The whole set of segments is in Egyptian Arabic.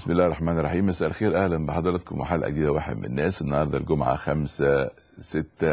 بسم الله الرحمن الرحيم مساء الخير اهلا بحضراتكم وحلقه جديده واحد من الناس النهارده الجمعه 5 6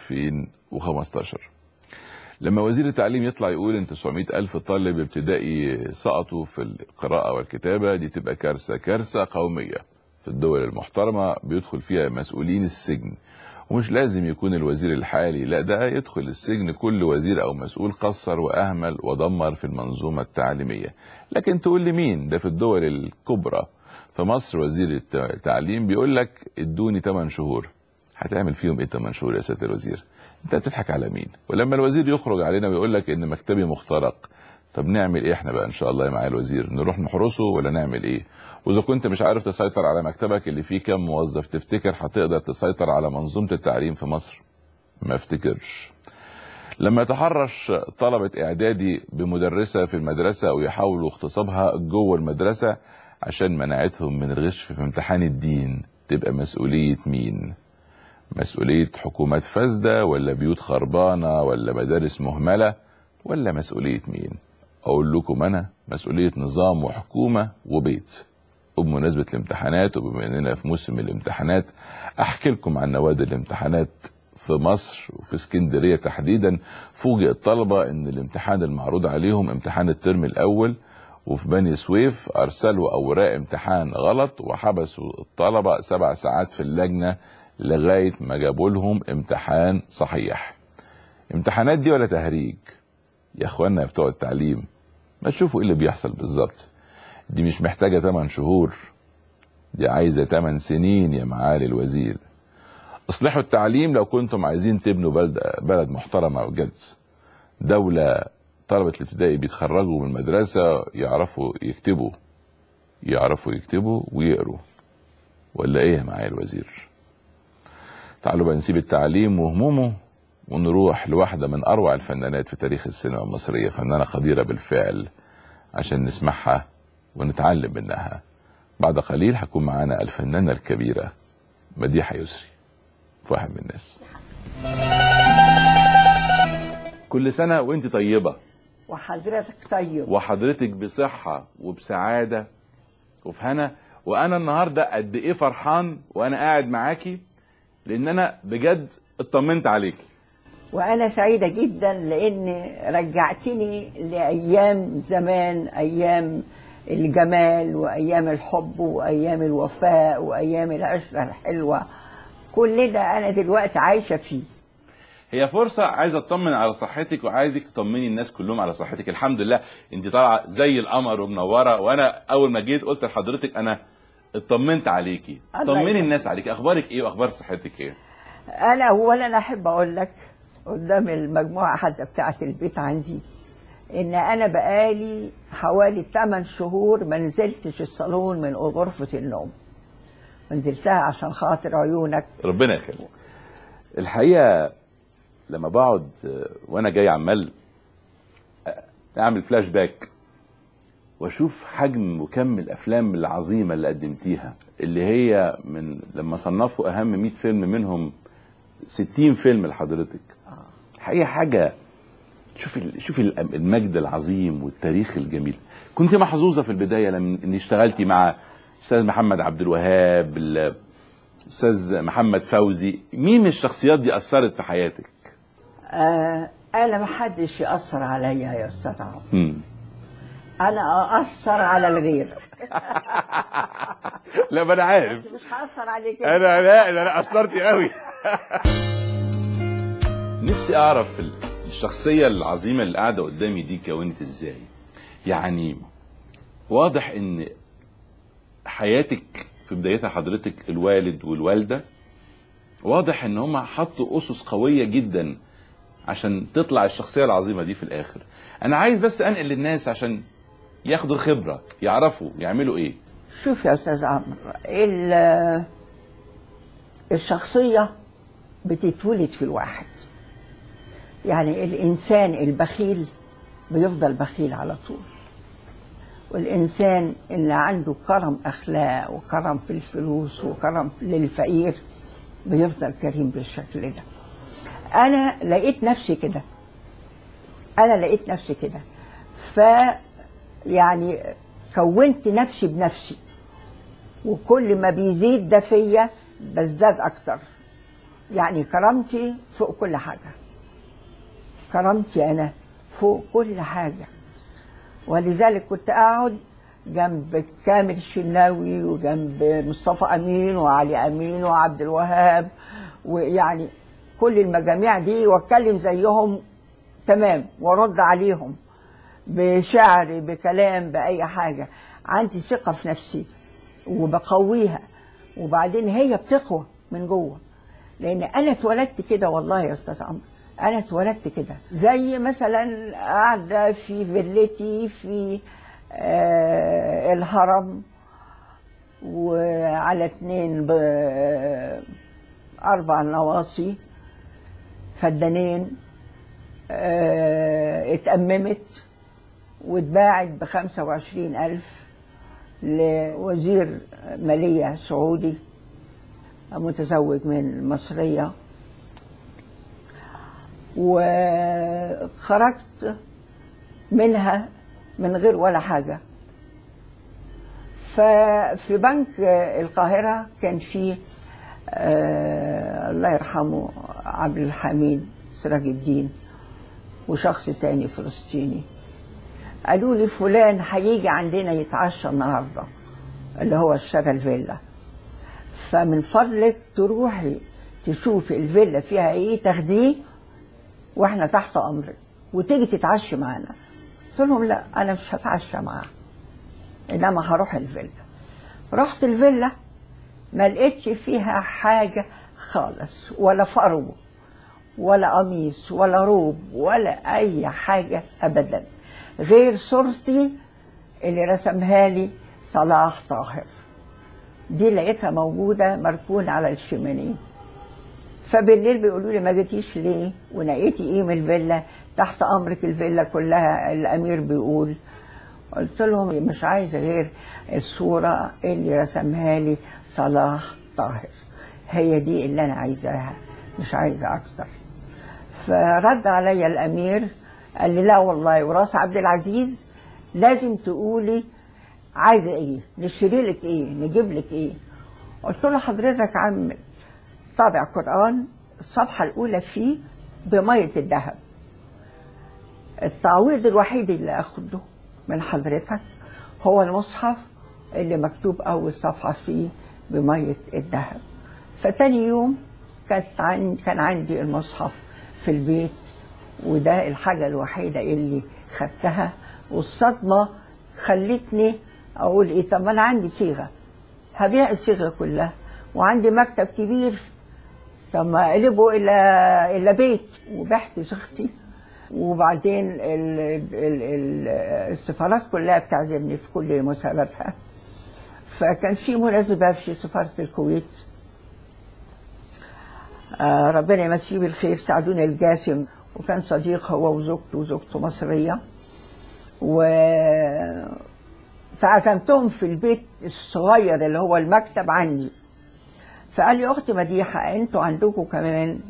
2015 لما وزير التعليم يطلع يقول ان 900 الف طالب ابتدائي سقطوا في القراءه والكتابه دي تبقى كارثه كارثه قوميه في الدول المحترمه بيدخل فيها مسؤولين السجن ومش لازم يكون الوزير الحالي لا ده يدخل السجن كل وزير او مسؤول قصر واهمل ودمر في المنظومه التعليميه لكن تقول لي مين ده في الدول الكبرى في مصر وزير التعليم بيقول لك ادوني 8 شهور هتعمل فيهم ايه 8 شهور يا سياده الوزير انت بتضحك على مين ولما الوزير يخرج علينا ويقول لك ان مكتبي مخترق طب نعمل ايه احنا بقى ان شاء الله يا معالي الوزير نروح نحرسه ولا نعمل ايه واذا كنت مش عارف تسيطر على مكتبك اللي فيه كام موظف تفتكر هتقدر تسيطر على منظومه التعليم في مصر ما افتكرش لما يتحرش طلبة إعدادي بمدرسة في المدرسة ويحاولوا اغتصابها جوه المدرسة عشان منعتهم من الغش في امتحان الدين تبقى مسؤولية مين؟ مسؤولية حكومات فاسدة ولا بيوت خربانة ولا مدارس مهملة ولا مسؤولية مين؟ أقول لكم أنا مسؤولية نظام وحكومة وبيت وبمناسبة الامتحانات وبما إننا في موسم الامتحانات أحكي لكم عن نوادي الامتحانات في مصر وفي اسكندرية تحديدا فوجئ الطلبة إن الامتحان المعروض عليهم امتحان الترم الأول وفي بني سويف أرسلوا أوراق امتحان غلط وحبسوا الطلبة سبع ساعات في اللجنة لغاية ما جابوا لهم امتحان صحيح امتحانات دي ولا تهريج يا اخوانا بتوع التعليم ما تشوفوا ايه اللي بيحصل بالظبط دي مش محتاجة 8 شهور دي عايزة 8 سنين يا معالي الوزير اصلحوا التعليم لو كنتم عايزين تبنوا بلد بلد محترمة بجد دولة طلبة الابتدائي بيتخرجوا من المدرسة يعرفوا يكتبوا يعرفوا يكتبوا ويقروا ولا ايه يا معالي الوزير تعالوا بقى نسيب التعليم وهمومه ونروح لواحدة من أروع الفنانات في تاريخ السينما المصرية فنانة قديرة بالفعل عشان نسمعها ونتعلم منها بعد قليل هتكون معانا الفنانة الكبيرة مديحة يسري في واحد من الناس كل سنة وانت طيبة وحضرتك طيب وحضرتك بصحة وبسعادة وفي هنا وأنا النهاردة قد إيه فرحان وأنا قاعد معاكي لأن أنا بجد اطمنت عليكي وانا سعيده جدا لان رجعتني لايام زمان ايام الجمال وايام الحب وايام الوفاء وايام العشره الحلوه كل ده انا دلوقتي عايشه فيه هي فرصة عايز اطمن على صحتك وعايزك تطمني الناس كلهم على صحتك الحمد لله انت طالعة زي القمر ومنورة وانا اول ما جيت قلت لحضرتك انا اطمنت عليكي الله طمني يخليك. الناس عليكي اخبارك ايه واخبار صحتك ايه انا اولا احب اقول لك قدام المجموعه حتى بتاعه البيت عندي ان انا بقالي حوالي 8 شهور ما نزلتش الصالون من غرفه النوم نزلتها عشان خاطر عيونك ربنا يخليك الحقيقه لما بقعد آه، وانا جاي عمال آه، اعمل فلاش باك واشوف حجم وكم الافلام العظيمه اللي قدمتيها اللي هي من لما صنفوا اهم 100 فيلم منهم 60 فيلم لحضرتك الحقيقه حاجه شوفي شوفي المجد العظيم والتاريخ الجميل كنت محظوظه في البدايه لما اني اشتغلتي مع استاذ محمد عبد الوهاب ال- استاذ محمد فوزي مين من الشخصيات دي اثرت في حياتك آه انا ما حدش ياثر عليا يا استاذ عمرو مم. انا ااثر على الغير لا ما انا عارف بس مش هاثر عليك انا لا لا لا اثرت قوي نفسي اعرف ال- الشخصيه العظيمه اللي قاعده قدامي دي كونت ازاي يعني واضح ان حياتك في بدايتها حضرتك الوالد والوالده واضح ان هم حطوا اسس قويه جدا عشان تطلع الشخصيه العظيمه دي في الاخر انا عايز بس انقل للناس عشان ياخدوا خبره يعرفوا يعملوا ايه شوف يا استاذ عمرو ال- الشخصيه بتتولد في الواحد يعني الانسان البخيل بيفضل بخيل على طول والانسان اللي عنده كرم اخلاق وكرم في الفلوس وكرم للفقير بيفضل كريم بالشكل ده انا لقيت نفسي كده انا لقيت نفسي كده ف يعني كونت نفسي بنفسي وكل ما بيزيد ده فيا بزداد اكتر يعني كرامتي فوق كل حاجه كرامتي انا فوق كل حاجه ولذلك كنت اقعد جنب كامل الشناوي وجنب مصطفى امين وعلي امين وعبد الوهاب ويعني كل المجاميع دي واتكلم زيهم تمام وارد عليهم بشعر بكلام باي حاجه عندي ثقه في نفسي وبقويها وبعدين هي بتقوى من جوه لان انا اتولدت كده والله يا استاذ عمرو انا اتولدت كده زي مثلا قاعده في فيلتي في آه الهرم وعلى اتنين ب اربع نواصي فدانين آه اتأممت واتباعت بخمسة وعشرين ألف لوزير مالية سعودي متزوج من مصرية وخرجت منها من غير ولا حاجة ففي بنك القاهرة كان في آه الله يرحمه عبد الحميد سراج الدين وشخص تاني فلسطيني قالوا لي فلان هيجي عندنا يتعشى النهارده اللي هو اشترى الفيلا فمن فضلك تروحي تشوفي الفيلا فيها ايه تاخديه واحنا تحت امرك وتيجي تتعشي معانا قلت لهم لا انا مش هتعشى معاه انما هروح الفيلا رحت الفيلا ما لقيتش فيها حاجه خالص ولا فرو ولا قميص ولا روب ولا اي حاجه ابدا غير صورتي اللي رسمها لي صلاح طاهر دي لقيتها موجوده مركونه على الشمانيه فبالليل بيقولوا لي ما جيتيش ليه ونقيتي ايه من الفيلا تحت امرك الفيلا كلها الامير بيقول قلت لهم مش عايزه غير الصوره اللي رسمها لي صلاح طاهر هي دي اللي انا عايزاها مش عايزه اكتر فرد عليا الامير قال لي لا والله وراس عبد العزيز لازم تقولي عايزه ايه نشتري لك ايه نجيب لك ايه قلت له حضرتك عم طابع قران الصفحه الاولى فيه بميه الذهب التعويض الوحيد اللي اخده من حضرتك هو المصحف اللي مكتوب اول صفحه فيه بميه الذهب فتاني يوم كانت عن كان عندي المصحف في البيت وده الحاجة الوحيدة اللي خدتها والصدمة خلتني أقول إيه طب أنا عندي صيغة هبيع الصيغة كلها وعندي مكتب كبير طب ما أقلبه إلى إلى بيت وبحت صيغتي وبعدين ال ال ال السفارات كلها بتعزمني في كل مسابقاتها فكان في مناسبة في سفارة الكويت آه ربنا يمسيه بالخير سعدون الجاسم وكان صديق هو وزوجته وزوجته مصرية و فعزمتهم في البيت الصغير اللي هو المكتب عندي فقال لي اختي مديحه انتوا عندكم كمان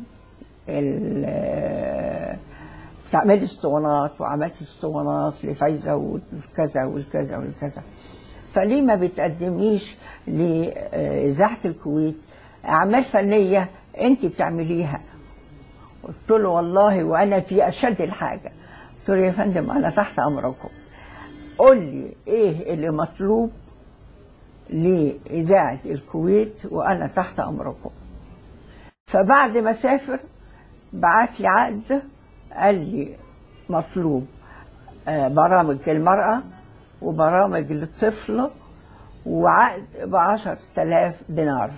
ال- بتعملي اسطوانات وعملتي اسطوانات لفايزه والكذا والكذا والكذا فليه ما بتقدميش لاذاعه الكويت اعمال فنيه انت بتعمليها قلت له والله وانا في اشد الحاجه قلت له يا فندم انا تحت امركم قول لي ايه اللي مطلوب لإذاعة الكويت وأنا تحت أمركم فبعد ما سافر بعت لي عقد قال لي مطلوب آه، برامج للمرأة وبرامج للطفل وعقد بعشر تلاف دينار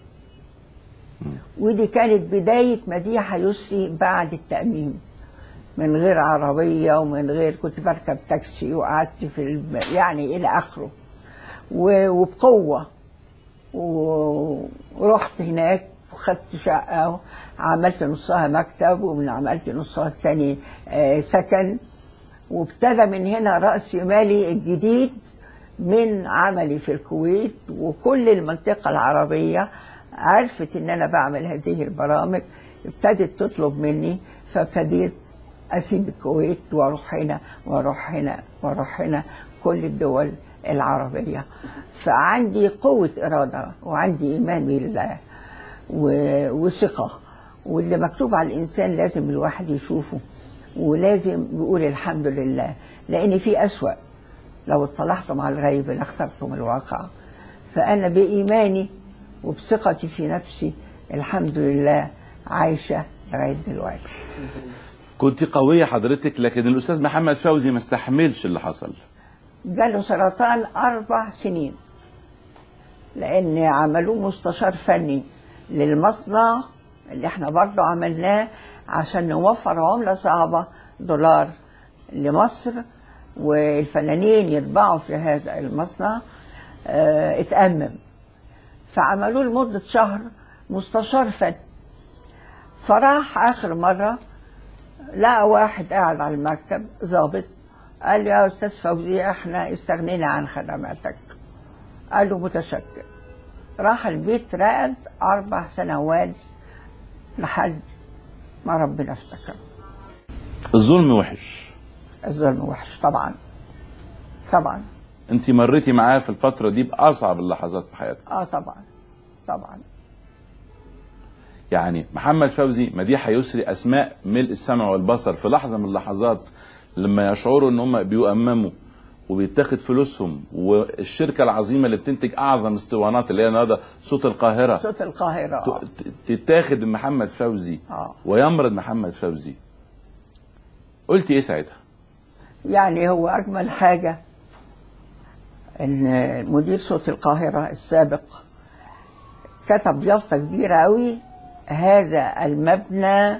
ودي كانت بداية مديحة يسري بعد التأمين من غير عربية ومن غير كنت بركب تاكسي وقعدت في الم... يعني إلى آخره و- وبقوة و- ورحت هناك وخدت شقة عملت نصها مكتب ومن عملت نصها التاني آه، سكن وابتدى من هنا رأس مالي الجديد من عملي في الكويت وكل المنطقة العربية عرفت ان انا بعمل هذه البرامج ابتدت تطلب مني فابتديت اسيب الكويت واروح هنا واروح هنا واروح هنا كل الدول العربيه فعندي قوه اراده وعندي ايمان بالله و- وثقه واللي مكتوب على الانسان لازم الواحد يشوفه ولازم يقول الحمد لله لان في اسوأ لو اطلعتم على الغيب لاخترتم الواقع فانا بايماني وبثقتي في نفسي الحمد لله عايشه لغايه دلوقتي كنت قويه حضرتك لكن الاستاذ محمد فوزي ما استحملش اللي حصل جاله سرطان أربع سنين لأن عملوه مستشار فني للمصنع اللي احنا برضه عملناه عشان نوفر عملة صعبة دولار لمصر والفنانين يطبعوا في هذا المصنع اه اتأمم فعملوه لمدة شهر مستشار فني فراح آخر مرة لقى واحد قاعد على المكتب ظابط قال له يا استاذ فوزي احنا استغنينا عن خدماتك قال له متشكر راح البيت رقد اربع سنوات لحد ما ربنا افتكر الظلم وحش الظلم وحش طبعا طبعا انت مريتي معاه في الفتره دي باصعب اللحظات في حياتك اه طبعا طبعا يعني محمد فوزي مديحه يسري اسماء ملء السمع والبصر في لحظه من اللحظات لما يشعروا ان هم بيؤمموا وبيتاخد فلوسهم والشركه العظيمه اللي بتنتج اعظم اسطوانات اللي هي النهارده صوت القاهره صوت القاهرة آه. ت- ت- تتاخد من محمد فوزي آه. ويمرض محمد فوزي قلت ايه ساعتها؟ يعني هو أجمل حاجة إن مدير صوت القاهرة السابق كتب يافطة كبيرة أوي هذا المبنى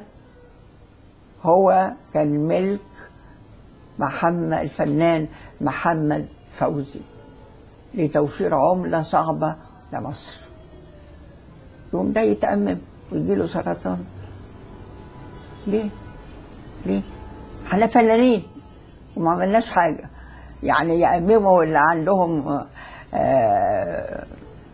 هو كان ملك محمد الفنان محمد فوزي لتوفير عملة صعبة لمصر يوم ده يتأمم ويجيله سرطان ليه؟ ليه؟ احنا فنانين وما عملناش حاجة يعني يأمموا اللي عندهم آه،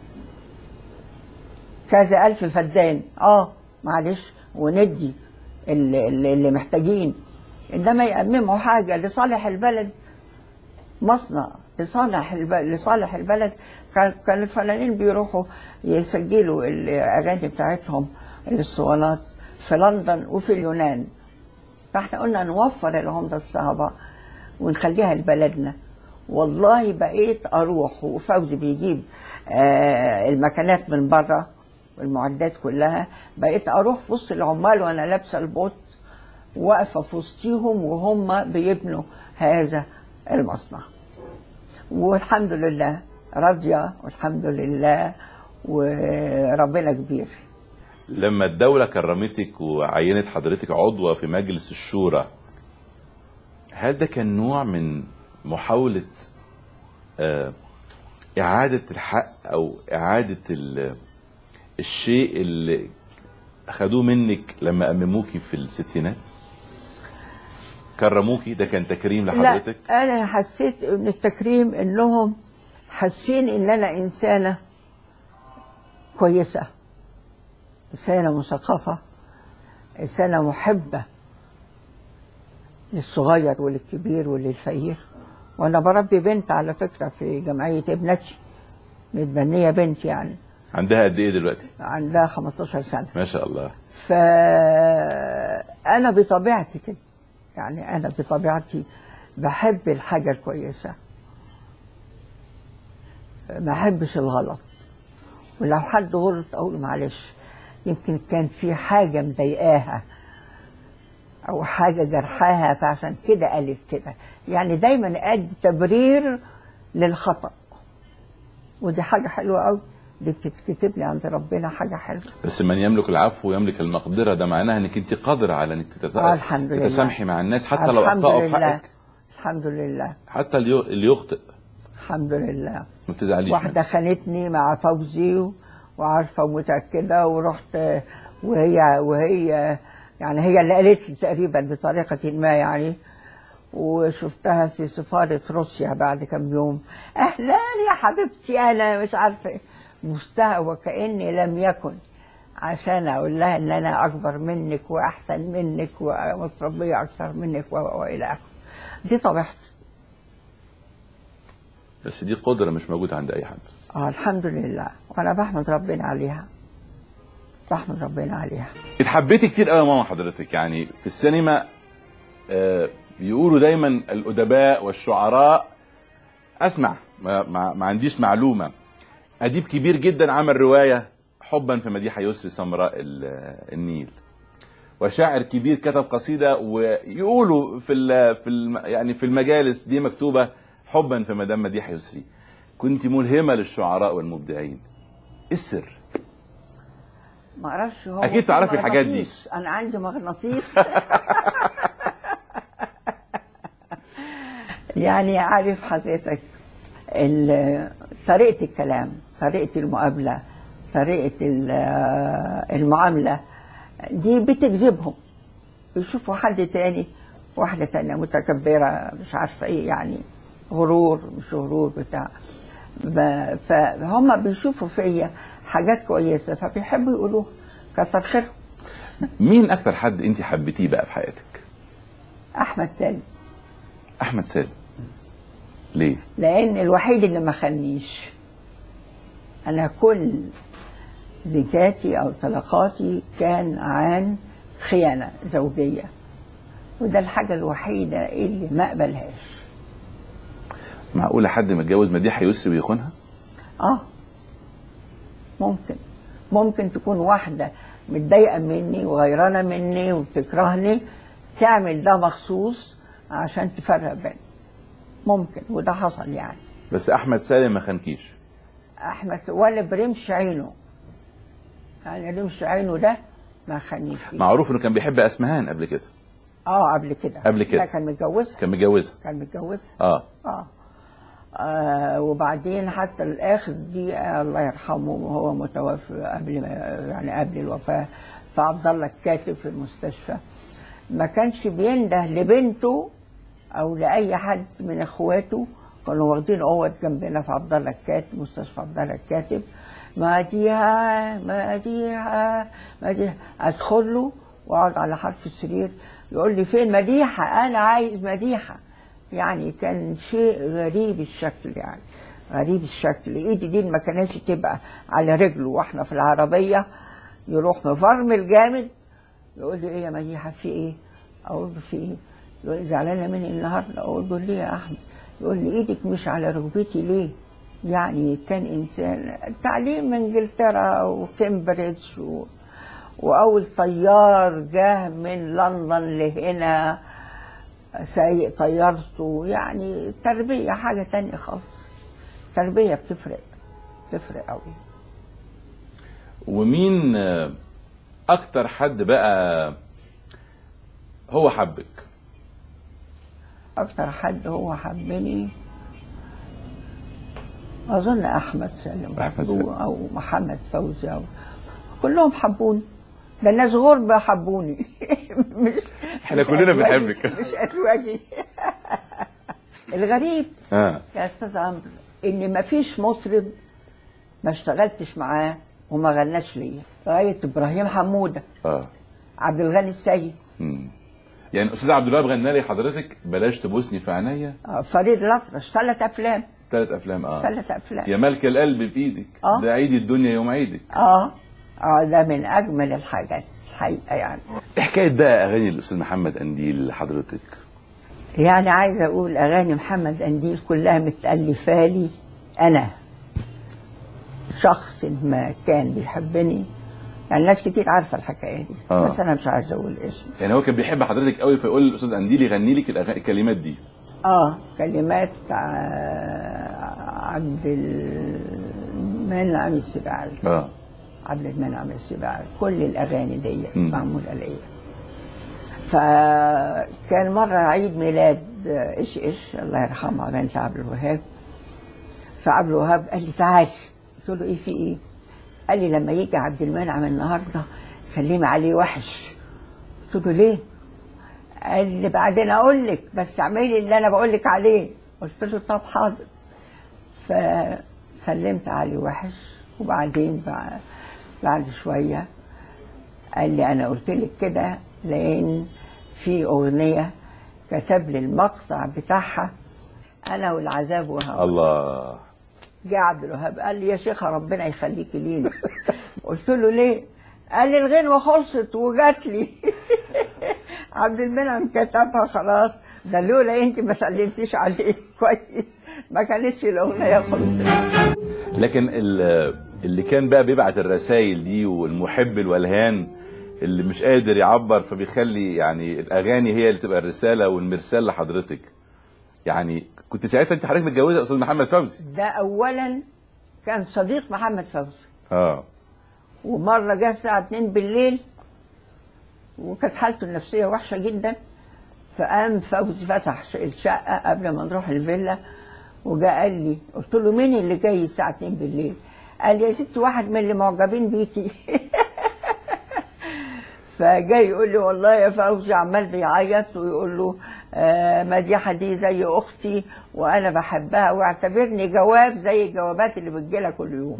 كذا ألف فدان اه معلش وندي اللي, اللي اللي محتاجين إنما يأمموا حاجة لصالح البلد مصنع لصالح البلد لصالح البلد كان كان الفنانين بيروحوا يسجلوا الأغاني بتاعتهم الاسطوانات في لندن وفي اليونان فاحنا قلنا نوفر العملة الصعبة ونخليها لبلدنا والله بقيت اروح وفوزي بيجيب آه المكانات من بره والمعدات كلها بقيت اروح في وسط العمال وانا لابسه البوت واقفه في وسطيهم وهم بيبنوا هذا المصنع والحمد لله راضيه والحمد لله وربنا كبير لما الدولة كرمتك وعينت حضرتك عضوة في مجلس الشورى هل ده كان نوع من محاولة آه، إعادة الحق أو إعادة ال- الشيء اللي أخدوه منك لما أمموكي في الستينات؟ كرموكي ده كان تكريم لحضرتك؟ لا انا حسيت من التكريم انهم حاسين ان انا انسانه كويسه انسانه مثقفه انسانه محبه للصغير وللكبير وللفقير وانا بربي بنت على فكره في جمعيه ابنتي متبنيه بنت يعني عندها قد إيه دلوقتي؟ عندها 15 سنه ما شاء الله فأنا بطبيعتي كده يعني أنا بطبيعتي بحب الحاجة الكويسة ما أحبش الغلط ولو حد غلط أقول معلش يمكن كان في حاجة مضايقاها أو حاجة جرحاها فعشان كده قالت كده يعني دايما أدي تبرير للخطأ ودي حاجة حلوة أوي دي بتتكتب لي عند ربنا حاجة حلوة بس من يملك العفو ويملك المقدرة ده معناها انك انت قادرة على انك تتس- آه، الحمد لله. تتسامحي مع الناس حتى لو الحمد اخطأوا في لله حقك الحمد لله حتى اللي اللي يخطئ الحمد لله ما بتزعليش واحدة خانتني مع فوزي و- وعارفة ومتأكدة ورحت وهي وهي يعني هي اللي قالت لي تقريبا بطريقة ما يعني وشفتها في سفارة روسيا بعد كم يوم أهلا يا حبيبتي أنا مش عارفة إيه مستهى وكأني لم يكن عشان اقول لها ان انا اكبر منك واحسن منك ومتربيه اكتر منك و- والى اخره دي طبيعتي بس دي قدره مش موجوده عند اي حد اه الحمد لله وانا بحمد ربنا عليها بحمد ربنا عليها اتحبيتي كتير قوي يا ماما حضرتك يعني في السينما آه بيقولوا دايما الادباء والشعراء اسمع ما, ما, ما عنديش معلومه اديب كبير جدا عمل روايه حبا في مديحه يسري سمراء ال- النيل وشاعر كبير كتب قصيده ويقولوا في ال في ال يعني في المجالس دي مكتوبه حبا في مدام مديحه يسري كنت ملهمه للشعراء والمبدعين ايه السر؟ ما اعرفش هو أكيد في تعرفي الحاجات دي. مغناطيس. انا عندي مغناطيس يعني عارف حضرتك ال- طريقه الكلام طريقه المقابله طريقه ال- المعامله دي بتجذبهم يشوفوا حد تاني واحدة تانية متكبرة مش عارفة ايه يعني غرور مش غرور بتاع ب- فهم بيشوفوا فيا حاجات كويسة فبيحبوا يقولوها كتر خيرهم مين اكتر حد انت حبيتيه بقى في حياتك؟ أحمد سالم احمد سالم ليه؟ لأن الوحيد اللي ما خانيش أنا كل زكاتي أو طلقاتي كان عن خيانة زوجية وده الحاجة الوحيدة اللي ما أقبلهاش معقوله حد متجوز مديحه يسري ويخونها؟ اه ممكن ممكن تكون واحدة متضايقة مني وغيرانة مني وبتكرهني تعمل ده مخصوص عشان تفرق بيننا ممكن وده حصل يعني بس احمد سالم ما خانكيش احمد ولا برمش عينه يعني رمش عينه ده ما خانيش فيه. معروف انه كان بيحب اسمهان قبل كده اه قبل كده قبل كده. لا كان متجوزها كان متجوزها كان متجوزها اه آه. آه وبعدين حتى الاخر دي آه الله يرحمه وهو متوفى قبل ما يعني قبل الوفاه فعبد الله الكاتب في المستشفى ما كانش بينده لبنته او لاي حد من اخواته كانوا واخدين اوض جنبنا في عبد الله الكاتب مستشفى عبد الله الكاتب مديحه مديحه مديحه ادخل له واقعد على حرف السرير يقول لي فين مديحه انا عايز مديحه يعني كان شيء غريب الشكل يعني غريب الشكل ايدي دي ما كانتش تبقى على رجله واحنا في العربيه يروح مفرمل جامد يقول لي ايه يا مديحه في ايه؟ اقول له في ايه؟ يقول لي زعلانه مني النهارده اقول له ليه يا احمد؟ يقول لي ايدك مش على ركبتي ليه؟ يعني كان انسان تعليم من انجلترا وكامبريدج و... واول طيار جه من لندن لهنا سايق طيارته يعني تربيه حاجه تانية خالص تربيه بتفرق بتفرق قوي ومين آه، اكتر حد بقى هو حبك اكتر حد هو حبني اظن احمد سالم أحمد برضو سالم. او محمد فوزي أو كلهم حبوني ده الناس غربة حبوني مش إحنا مش كلنا أزواجي، بنحبك. مش ازواجي الغريب اه يا استاذ عمرو ان ما فيش مطرب ما اشتغلتش معاه وما غناش ليا لغايه ابراهيم حموده اه عبد الغني السيد مم. يعني استاذ عبد الوهاب غنى لي حضرتك بلاش تبوسني في عينيا آه، فريد الأطرش ثلاث افلام ثلاث افلام اه ثلاث افلام يا ملك القلب بايدك آه. ده عيد الدنيا يوم عيدك اه اه ده من اجمل الحاجات الحقيقه يعني ايه حكايه بقى اغاني الاستاذ محمد انديل لحضرتك يعني عايزه اقول اغاني محمد انديل كلها متالفه لي انا شخص ما كان بيحبني يعني ناس كتير عارفه الحكايه دي آه. بس انا مش عايزه اقول اسمه يعني هو كان بيحب حضرتك قوي فيقول للاستاذ انديل يغني لك الأغاني الكلمات دي اه كلمات ع- عبد المنعم السباعي اه عبد المنعم السباعي كل الاغاني دي مم. معموله ليا فكان مره عيد ميلاد ايش ايش الله يرحمها بنت عبد الوهاب فعبد الوهاب قال لي تعالي قلت له ايه في ايه؟ قال لي لما يجي عبد المنعم النهارده سلمي عليه وحش قلت له ليه؟ قال لي بعدين اقول لك بس اعملي اللي انا بقول لك عليه قلت له طب حاضر فسلمت عليه وحش وبعدين بعد, بعد شويه قال لي انا قلت لك كده لان في اغنيه كتب لي المقطع بتاعها انا والعذاب وهوى الله جه عبد الوهاب قال لي يا شيخه ربنا يخليكي لينا قلت له ليه؟ قال لي الغنوه خلصت وجات لي عبد المنعم كتبها خلاص ده لولا انت ما سلمتيش عليه كويس ما كانتش الاغنيه خلصت لكن ال- اللي كان بقى بيبعت الرسائل دي والمحب الولهان اللي مش قادر يعبر فبيخلي يعني الاغاني هي اللي تبقى الرساله والمرسال لحضرتك يعني كنت ساعتها انت حضرتك متجوزه استاذ محمد فوزي ده اولا كان صديق محمد فوزي اه ومره جه الساعه 2 بالليل وكانت حالته النفسيه وحشه جدا فقام فوزي فتح ش- الشقه قبل ما نروح الفيلا وجاء قال لي قلت له مين اللي جاي الساعه 2 بالليل قال لي يا ست واحد من اللي معجبين بيكي فجاي يقول لي والله يا فوزي عمال بيعيط ويقول له آه مديحه دي زي اختي وانا بحبها واعتبرني جواب زي الجوابات اللي بتجيلها كل يوم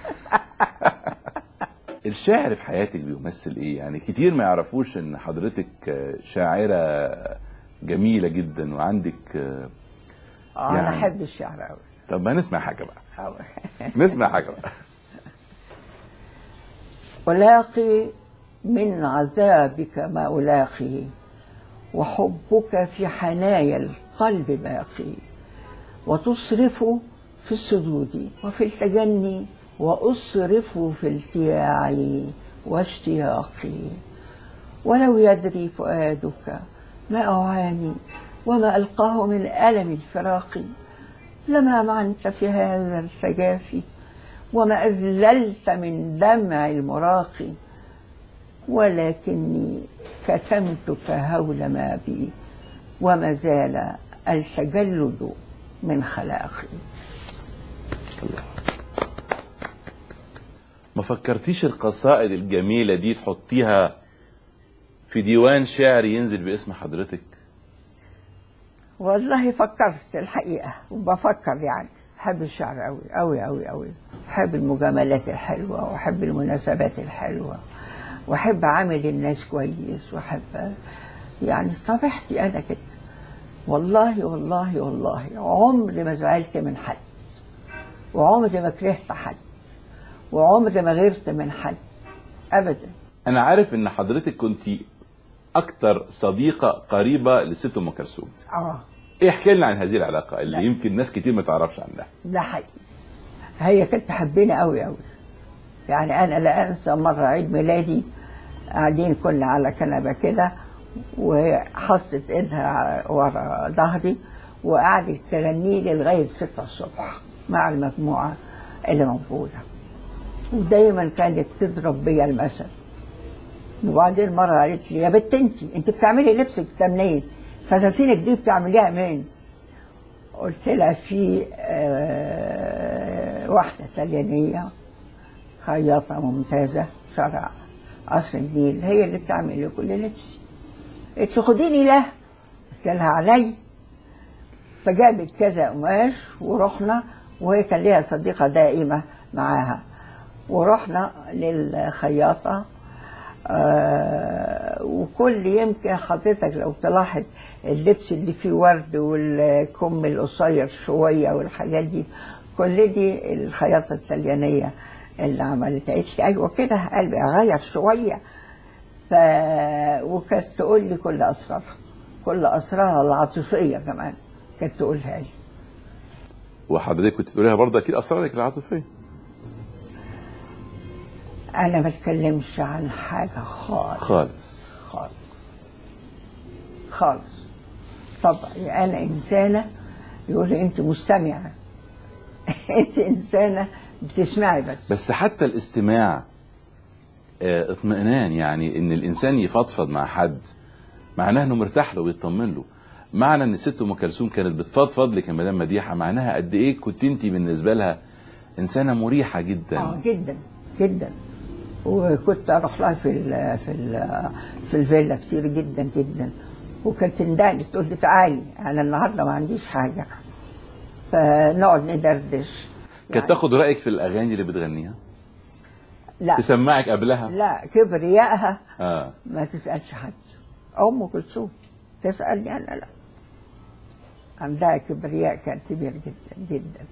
الشعر في حياتك بيمثل ايه يعني كتير ما يعرفوش ان حضرتك آه، شاعره جميله جدا وعندك آه، اه انا يعني- احب الشعر قوي طب ما نسمع حاجه بقى قوي نسمع حاجه بقى ألاقي من عذابك ما ألاقي وحبك في حنايا القلب باقي وتصرف في السدود وفي التجني وأصرف في التياعي واشتياقي ولو يدري فؤادك ما أعاني وما ألقاه من ألم الفراق لما معنت في هذا التجافي وما أذللت من دمع المراق ولكني كتمتك هول ما بي وما زال التجلد من خلاقي ما فكرتيش القصائد الجميله دي تحطيها في ديوان شعري ينزل باسم حضرتك والله فكرت الحقيقة وبفكر يعني بحب الشعر قوي قوي قوي قوي بحب المجاملات الحلوة وأحب المناسبات الحلوة وأحب أعامل الناس كويس وأحب يعني طبيعتي أنا كده والله والله والله عمري ما زعلت من حد وعمري ما كرهت حد وعمري ما غيرت من حد أبدا انا عارف ان حضرتك كنت اكتر صديقه قريبه لست ام كلثوم آه ايه احكي لنا عن هذه العلاقه اللي لا. يمكن ناس كتير ما تعرفش عنها ده حقيقي هي كانت تحبني قوي قوي يعني انا لا انسى مره عيد ميلادي قاعدين كنا على كنبه كده وحطت ايدها ورا ظهري وقعدت تغني لي لغايه 6 الصبح مع المجموعه اللي موجوده ودايما كانت تضرب بيا المثل وبعدين مره قالت لي يا بنت انت انت بتعملي لبسك ده منين؟ فساتينك دي بتعمليها منين؟ قلت لها في آه، واحدة طليانية خياطة ممتازة شرع قصر النيل هي اللي بتعمل لي كل لبسي قلت لي خديني له قلت لها علي فجابت كذا قماش ورحنا وهي كان ليها صديقة دائمة معاها ورحنا للخياطة آه وكل يمكن حضرتك لو تلاحظ اللبس اللي فيه ورد والكم القصير شوية والحاجات دي كل دي الخياطة الطليانية اللي عملتها قالت لي أيوة كده قلبي أغير شوية ف... وكانت تقول لي كل أسرارها كل أسرارها العاطفية كمان كانت تقولها لي وحضرتك كنت تقوليها برضه اكيد اسرارك العاطفيه أنا ما اتكلمش عن حاجة خالص خالص خالص خالص طبعا أنا إنسانة يقول لي أنت مستمعة أنت إنسانة بتسمعي بس بس حتى الاستماع آه، اطمئنان يعني ان الانسان يفضفض مع حد معناه انه مرتاح له ويطمن له معنى ان الست ام كلثوم كانت بتفضفض لك يا مدام مديحه معناها قد ايه كنت انت بالنسبه لها انسانه مريحه جدا اه جدا جدا وكنت اروح لها في ال في ال في الفيلا كتير جدا جدا وكانت تندهني تقول لي تعالي انا النهارده ما عنديش حاجه فنقعد ندردش كانت تاخد رايك في الاغاني اللي بتغنيها لا تسمعك قبلها لا كبريائها اه ما تسألش حد أم كلثوم تسألني أنا لا عندها كبرياء كان كبير جدا جدا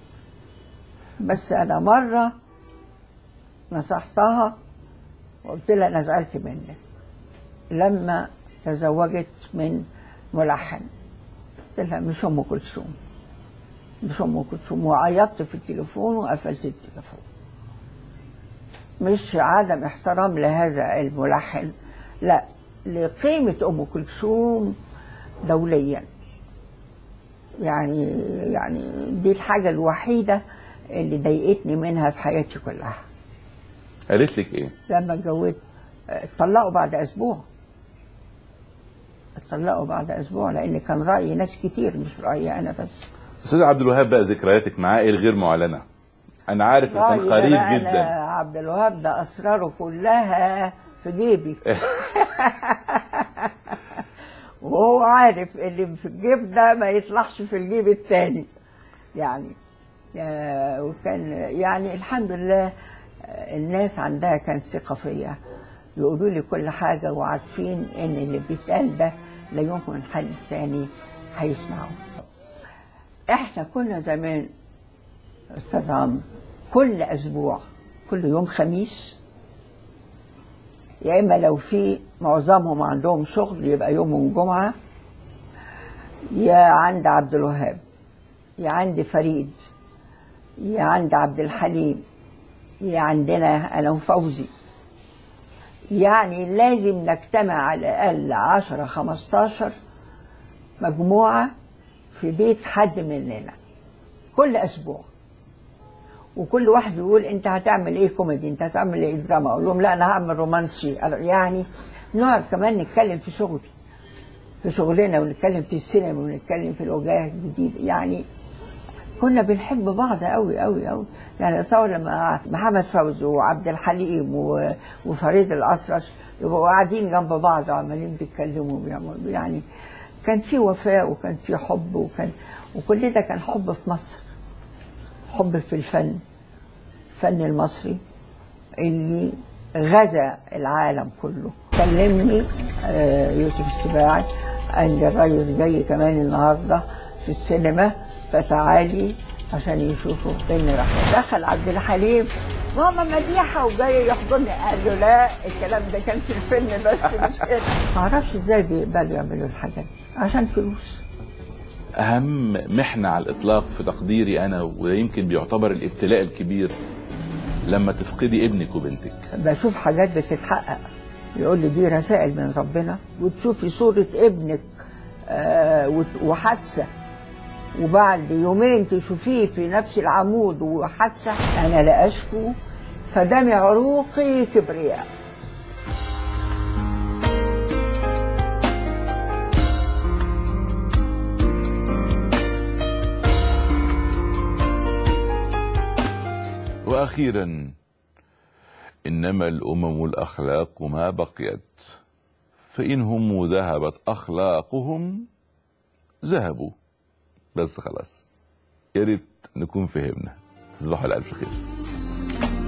بس أنا مرة نصحتها وقلت لها أنا زعلت منك لما تزوجت من ملحن قلت لها مش أم كلثوم مش أم كلثوم وعيطت في التليفون وقفلت التليفون مش عدم احترام لهذا الملحن لا لقيمة أم كلثوم دوليا يعني يعني دي الحاجة الوحيدة اللي ضايقتني منها في حياتي كلها قالت لك ايه؟ لما اتجوزت اتطلقوا بعد أسبوع اتطلقوا بعد أسبوع لأن كان رأي ناس كتير مش رأيي أنا بس استاذ عبد الوهاب بقى ذكرياتك معاه ايه الغير معلنه؟ انا عارف انه كان رأيي قريب بقى أنا جدا عبد الوهاب ده أسراره كلها في جيبي وهو عارف اللي في الجيب ده ما يطلعش في الجيب التاني يعني آه، وكان يعني الحمد لله آه، الناس عندها كان ثقة فيا يقولوا لي كل حاجة وعارفين إن اللي بيتقال ده لا يمكن حد تاني هيسمعه احنا كنا زمان استاذ عمرو كل اسبوع كل يوم خميس يا اما لو في معظمهم عندهم شغل يبقى يوم الجمعه يا عند عبد الوهاب يا عند فريد يا عند عبد الحليم يا عندنا انا وفوزي يعني لازم نجتمع على الاقل 10 15 مجموعه في بيت حد مننا كل اسبوع وكل واحد يقول انت هتعمل ايه كوميدي انت هتعمل ايه دراما اقول لهم لا انا هعمل رومانسي يعني نقعد كمان نتكلم في شغلي في شغلنا ونتكلم في السينما ونتكلم في الوجاه الجديده يعني كنا بنحب بعض قوي قوي قوي يعني اتصور لما محمد فوزي وعبد الحليم و- وفريد الاطرش يبقوا قاعدين جنب بعض وعمالين بيتكلموا وبيعملوا يعني كان في وفاء وكان في حب وكان وكل ده كان حب في مصر حب في الفن الفن المصري اللي غزا العالم كله كلمني آه، يوسف السباعي قال لي الريس جاي كمان النهارده في السينما فتعالي عشان يشوفوا فين راح دخل عبد الحليم ماما مديحه وجاي يحضني قال له لا الكلام ده كان في الفيلم بس مش كده ما اعرفش ازاي بيقبلوا يعملوا الحاجات دي عشان فلوس اهم محنه على الاطلاق في تقديري انا وده يمكن بيعتبر الابتلاء الكبير لما تفقدي ابنك وبنتك بشوف حاجات بتتحقق يقول لي دي رسائل من ربنا وتشوفي صورة ابنك آه، وت- وحادثة وبعد يومين تشوفيه في نفس العمود وحادثة أنا لا أشكو فدم عروقي كبرياء واخيرا انما الامم الاخلاق ما بقيت فانهم ذهبت اخلاقهم ذهبوا بس خلاص يا ريت نكون فهمنا تصبحوا على الف خير